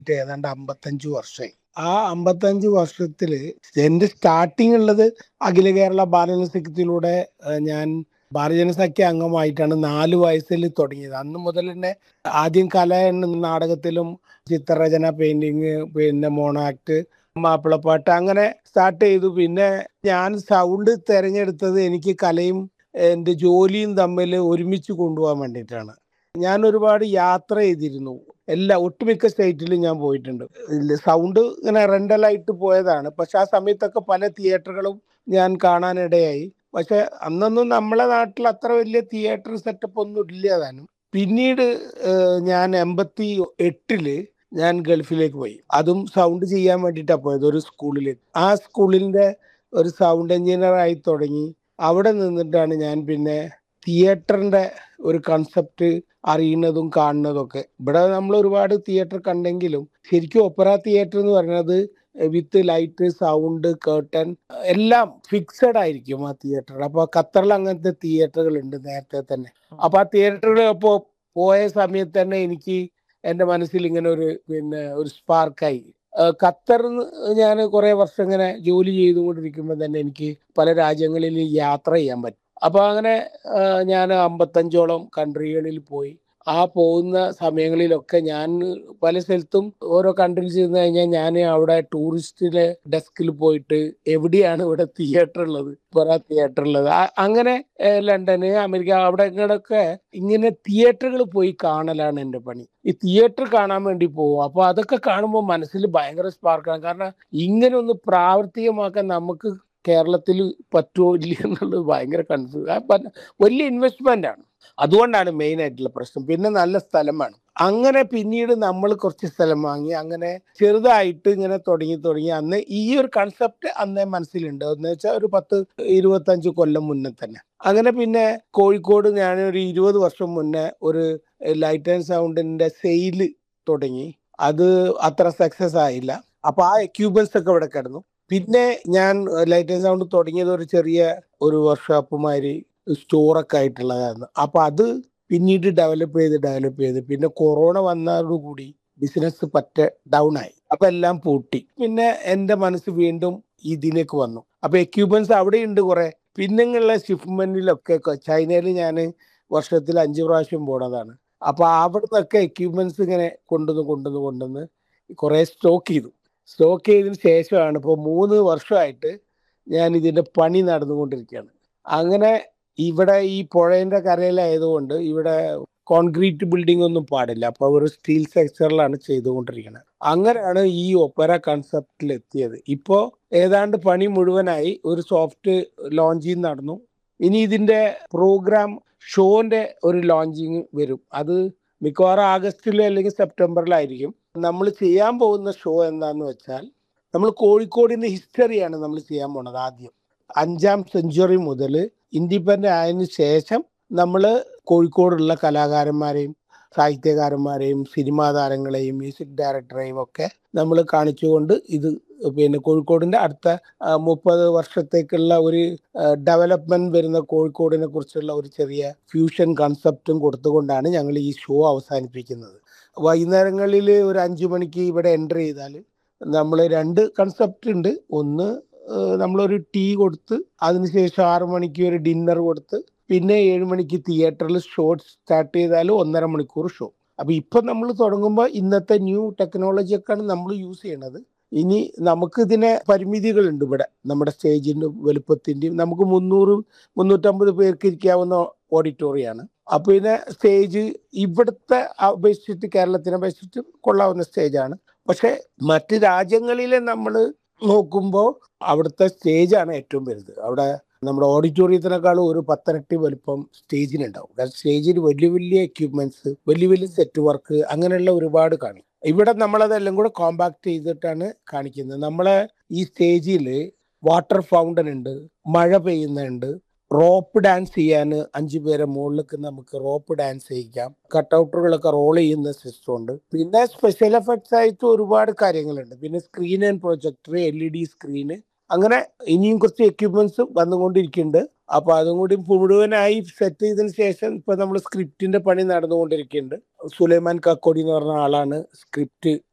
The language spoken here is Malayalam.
ഏതാണ്ട് അമ്പത്തഞ്ച് വർഷമായി ആ അമ്പത്തഞ്ച് വർഷത്തില് എന്റെ സ്റ്റാർട്ടിങ് ഉള്ളത് അഖില കേരള ബാലജനസഖ്യത്തിലൂടെ ഏഹ്, ഞാൻ ബാലജനസഖ്യ അംഗമായിട്ടാണ് നാല് വയസ്സിൽ തുടങ്ങിയത് അന്ന് മുതൽ തന്നെ ആദ്യം കല എന്ന നാടകത്തിലും ചിത്രരചന പെയിന്റിങ് പിന്നെ മോണാക്ട് മാപ്പിളപ്പാട്ട് അങ്ങനെ സ്റ്റാർട്ട് ചെയ്തു പിന്നെ ഞാൻ സൗണ്ട് തിരഞ്ഞെടുത്തത് എനിക്ക് കലയും എൻ്റെ ജോലിയും തമ്മിൽ ഒരുമിച്ച് കൊണ്ടുപോകാൻ വേണ്ടിയിട്ടാണ് ഞാൻ ഒരുപാട് യാത്ര ചെയ്തിരുന്നു എല്ലാ ഒട്ടുമിക്ക സ്റ്റേറ്റിലും ഞാൻ പോയിട്ടുണ്ട് സൗണ്ട് ഇങ്ങനെ റെന്റലായിട്ട് പോയതാണ് പക്ഷെ ആ സമയത്തൊക്കെ പല തിയേറ്ററുകളും ഞാൻ കാണാനിടയായി പക്ഷെ അന്നൊന്നും നമ്മളെ നാട്ടിൽ അത്ര വലിയ തിയേറ്റർ സെറ്റപ്പ് ഒന്നും ഇല്ല താനും പിന്നീട് ഏഹ്, ഞാൻ എൺപത്തി എട്ടില് ഞാൻ ഗൾഫിലേക്ക് പോയി അതും സൗണ്ട് ചെയ്യാൻ വേണ്ടിയിട്ടാണ് പോയത് ഒരു സ്കൂളിലേക്ക് ആ സ്കൂളിന്റെ ഒരു സൗണ്ട് എഞ്ചിനീയർ ആയി തുടങ്ങി അവിടെ നിന്നിട്ടാണ് ഞാൻ പിന്നെ തിയേറ്ററിന്റെ ഒരു കൺസെപ്റ്റ് അറിയുന്നതും കാണുന്നതും ഒക്കെ ഇവിടെ നമ്മൾ ഒരുപാട് തിയേറ്റർ കണ്ടെങ്കിലും ശരിക്കും ഒപ്പറ തിയേറ്റർ എന്ന് പറയുന്നത് വിത്ത് ലൈറ്റ് സൗണ്ട് കേർട്ടൻ എല്ലാം ഫിക്സഡ് ആയിരിക്കും ആ തിയേറ്റർ അപ്പൊ ഖത്തറിൽ അങ്ങനത്തെ തിയേറ്ററുകൾ ഉണ്ട് നേരത്തെ തന്നെ അപ്പൊ ആ തിയേറ്ററുകൾ അപ്പോൾ പോയ സമയത്ത് തന്നെ എനിക്ക് എൻ്റെ മനസ്സിൽ ഇങ്ങനെ ഒരു പിന്നെ ഒരു സ്പാർക്കായി ഖത്തറിൽ ഞാൻ കുറെ വർഷം ഇങ്ങനെ ജോലി ചെയ്തുകൊണ്ടിരിക്കുമ്പോൾ തന്നെ എനിക്ക് പല രാജ്യങ്ങളിൽ യാത്ര ചെയ്യാൻ പറ്റും അപ്പൊ അങ്ങനെ ഞാൻ അമ്പത്തഞ്ചോളം കൺട്രികളിൽ പോയി ആ പോകുന്ന സമയങ്ങളിലൊക്കെ ഞാൻ പല സ്ഥലത്തും ഓരോ കൺട്രിയിൽ ചെന്ന് കഴിഞ്ഞാൽ ഞാൻ അവിടെ ടൂറിസ്റ്റിലെ ഡെസ്കിൽ പോയിട്ട് എവിടെയാണ് ഇവിടെ തിയേറ്റർ ഉള്ളത് കുറെ തിയേറ്റർ ഉള്ളത് ആ- അങ്ങനെ ഏഹ്, ലണ്ടന് അമേരിക്ക അവിടെ ഇങ്ങോട്ടൊക്കെ ഇങ്ങനെ തിയേറ്ററുകൾ പോയി കാണലാണ് എൻ്റെ പണി ഈ തിയേറ്റർ കാണാൻ വേണ്ടി പോകും അപ്പൊ അതൊക്കെ കാണുമ്പോൾ മനസ്സിൽ ഭയങ്കര സ്പാർക്കാണ് കാരണം ഇങ്ങനെ ഒന്ന് പ്രാവർത്തികമാക്കാൻ നമുക്ക് കേരളത്തിൽ പറ്റുമോ ഇല്ല എന്നുള്ളത് ഭയങ്കര കൺഫ്യൂസ് വലിയ ഇൻവെസ്റ്റ്മെന്റ് ആണ് അതുകൊണ്ടാണ് മെയിൻ ആയിട്ടുള്ള പ്രശ്നം പിന്നെ നല്ല സ്ഥലമാണ് അങ്ങനെ പിന്നീട് നമ്മൾ കുറച്ച് സ്ഥലം വാങ്ങി അങ്ങനെ ചെറുതായിട്ട് ഇങ്ങനെ തുടങ്ങി തുടങ്ങി അന്ന് ഈ ഒരു കൺസെപ്റ്റ് അന്നേ മനസ്സിലുണ്ട് എന്ന് വെച്ചാൽ ഒരു പത്ത് ഇരുപത്തഞ്ച് കൊല്ലം മുന്നേ തന്നെ അങ്ങനെ പിന്നെ കോഴിക്കോട് ഞാൻ ഒരു ഇരുപത് വർഷം മുന്നേ ഒരു ലൈറ്റ് ആൻഡ് സൗണ്ടിന്റെ സെയില് തുടങ്ങി അത് അത്ര സക്സസ് ആയില്ല അപ്പൊ ആ എക്യൂപ്മെന്റ്സ് ഒക്കെ ഇവിടെ കിടന്നു പിന്നെ ഞാൻ ലൈറ്റ് ആൻഡ് സൗണ്ട് തുടങ്ങിയത് ഒരു ചെറിയ ഒരു വർക്ക്ഷോപ്പ് മാതിരി സ്റ്റോറൊക്കെ ആയിട്ടുള്ളതായിരുന്നു അപ്പൊ അത് പിന്നീട് ഡെവലപ്പ് ചെയ്ത് ഡെവലപ്പ് ചെയ്ത് പിന്നെ കൊറോണ വന്നതോടുകൂടി ബിസിനസ് പറ്റ ഡൗൺ ആയി അപ്പൊ എല്ലാം പൂട്ടി പിന്നെ എന്റെ മനസ്സ് വീണ്ടും ഇതിലേക്ക് വന്നു അപ്പൊ എക്യൂപ്മെന്റ്സ് അവിടെയുണ്ട് കുറെ പിന്നെയുള്ള ഷിപ്മെന്റിലൊക്കെ ചൈനയിൽ ഞാൻ വർഷത്തിൽ അഞ്ച് പ്രാവശ്യം പോണതാണ് അപ്പൊ അവിടുന്നൊക്കെ എക്യൂപ്മെന്റ്സ് ഇങ്ങനെ കൊണ്ടുവന്ന് കൊണ്ടുവന്ന് കൊണ്ടുവന്ന് കുറെ സ്റ്റോക്ക് ചെയ്തു സ്റ്റോക്ക് ചെയ്തതിന് ശേഷമാണ് ഇപ്പോൾ മൂന്ന് വർഷമായിട്ട് ഞാൻ ഇതിന്റെ പണി നടന്നുകൊണ്ടിരിക്കുകയാണ് അങ്ങനെ ഇവിടെ ഈ പുഴയുടെ കരയിലായതുകൊണ്ട് ഇവിടെ കോൺക്രീറ്റ് ബിൽഡിംഗ് ഒന്നും പാടില്ല അപ്പൊ ഒരു സ്റ്റീൽ സ്ട്രക്ചറിലാണ് ചെയ്തുകൊണ്ടിരിക്കുന്നത് അങ്ങനെയാണ് ഈ ഒപ്പര കൺസെപ്റ്റിൽ എത്തിയത് ഇപ്പോ ഏതാണ്ട് പണി മുഴുവനായി ഒരു സോഫ്റ്റ് ലോഞ്ചിങ് നടന്നു ഇനി ഇതിന്റെ പ്രോഗ്രാം ഷോന്റെ ഒരു ലോഞ്ചിങ് വരും അത് മിക്കവാറും ആഗസ്റ്റിലോ അല്ലെങ്കിൽ സെപ്റ്റംബറിലായിരിക്കും നമ്മൾ ചെയ്യാൻ പോകുന്ന ഷോ എന്താന്ന് വെച്ചാൽ നമ്മൾ കോഴിക്കോടിന്റെ ഹിസ്റ്ററിയാണ് നമ്മൾ ചെയ്യാൻ പോണത് ആദ്യം അഞ്ചാം സെഞ്ചുറി മുതൽ ഇൻഡിപെൻഡന്റ് ആയതിനു ശേഷം നമ്മൾ കോഴിക്കോടുള്ള കലാകാരന്മാരെയും സാഹിത്യകാരന്മാരെയും സിനിമാ താരങ്ങളെയും മ്യൂസിക് ഡയറക്ടറെയും ഒക്കെ നമ്മൾ കാണിച്ചുകൊണ്ട് ഇത് പിന്നെ കോഴിക്കോടിന്റെ അടുത്ത മുപ്പത് വർഷത്തേക്കുള്ള ഒരു ഡെവലപ്മെന്റ് വരുന്ന കോഴിക്കോടിനെ കുറിച്ചുള്ള ഒരു ചെറിയ ഫ്യൂഷൻ കൺസെപ്റ്റും കൊടുത്തുകൊണ്ടാണ് ഞങ്ങൾ ഈ ഷോ അവസാനിപ്പിക്കുന്നത് വൈകുന്നേരങ്ങളിൽ ഒരു അഞ്ചു മണിക്ക് ഇവിടെ എൻ്റർ ചെയ്താൽ നമ്മൾ രണ്ട് കൺസെപ്റ്റ് ഉണ്ട് ഒന്ന് ഏഹ് നമ്മളൊരു ടീ കൊടുത്ത് അതിനുശേഷം ആറു മണിക്ക് ഒരു ഡിന്നർ കൊടുത്ത് പിന്നെ ഏഴ് മണിക്ക് തിയേറ്ററിൽ ഷോ സ്റ്റാർട്ട് ചെയ്താൽ ഒന്നര മണിക്കൂർ ഷോ അപ്പൊ ഇപ്പൊ നമ്മൾ തുടങ്ങുമ്പോൾ ഇന്നത്തെ ന്യൂ ടെക്നോളജി ഒക്കെയാണ് നമ്മൾ യൂസ് ചെയ്യണത് ഇനി നമുക്ക് ഇതിനെ പരിമിതികളുണ്ട് ഇവിടെ നമ്മുടെ സ്റ്റേജിന്റെ വലുപ്പത്തിന്റെയും നമുക്ക് മുന്നൂറ് മുന്നൂറ്റമ്പത് പേർക്ക് ഇരിക്കാവുന്ന ഓഡിറ്റോറിയാണ് അപ്പൊ ഇതിനെ സ്റ്റേജ് ഇവിടുത്തെ അപേക്ഷിച്ചിട്ട് കേരളത്തിനെ അപേക്ഷിച്ചിട്ട് കൊള്ളാവുന്ന സ്റ്റേജാണ് പക്ഷെ മറ്റ് രാജ്യങ്ങളിലെ നമ്മൾ നോക്കുമ്പോൾ അവിടുത്തെ സ്റ്റേജാണ് ഏറ്റവും വലുത് അവിടെ നമ്മുടെ ഓഡിറ്റോറിയത്തിനേക്കാളും ഒരു പത്തരട്ടി വലുപ്പം സ്റ്റേജിനുണ്ടാവും കാരണം സ്റ്റേജിൽ വലിയ വലിയ എക്യുപ്മെന്റ്സ് വലിയ വലിയ സെറ്റ് വർക്ക് അങ്ങനെയുള്ള ഒരുപാട് കാണും ഇവിടെ നമ്മളതെല്ലാം കൂടെ കോമ്പാക്ട് ചെയ്തിട്ടാണ് കാണിക്കുന്നത് നമ്മളെ ഈ സ്റ്റേജിൽ വാട്ടർ ഫൗണ്ടൻ ഉണ്ട് മഴ പെയ്യുന്നുണ്ട് റോപ്പ് ഡാൻസ് ചെയ്യാൻ അഞ്ചു പേരെ മുകളിലേക്ക് നമുക്ക് റോപ്പ് ഡാൻസ് ചെയ്യിക്കാം കട്ടൗട്ടുകളൊക്കെ റോൾ ചെയ്യുന്ന സിസ്റ്റം ഉണ്ട് പിന്നെ സ്പെഷ്യൽ എഫക്ട്സ് ആയിട്ട് ഒരുപാട് കാര്യങ്ങളുണ്ട് പിന്നെ screen and projector L E D screen അങ്ങനെ ഇനിയും കുറച്ച് എക്യുപ്മെന്റ്സ് വന്നുകൊണ്ടിരിക്കുന്നുണ്ട് അപ്പൊ അതും കൂടി മുഴുവനായി സെറ്റ് ചെയ്തതിന് ശേഷം ഇപ്പൊ നമ്മൾ സ്ക്രിപ്റ്റിന്റെ പണി നടന്നുകൊണ്ടിരിക്കുന്നുണ്ട് സുലൈമാൻ കക്കോടി എന്ന് പറഞ്ഞ ആളാണ് സ്ക്രിപ്റ്റ്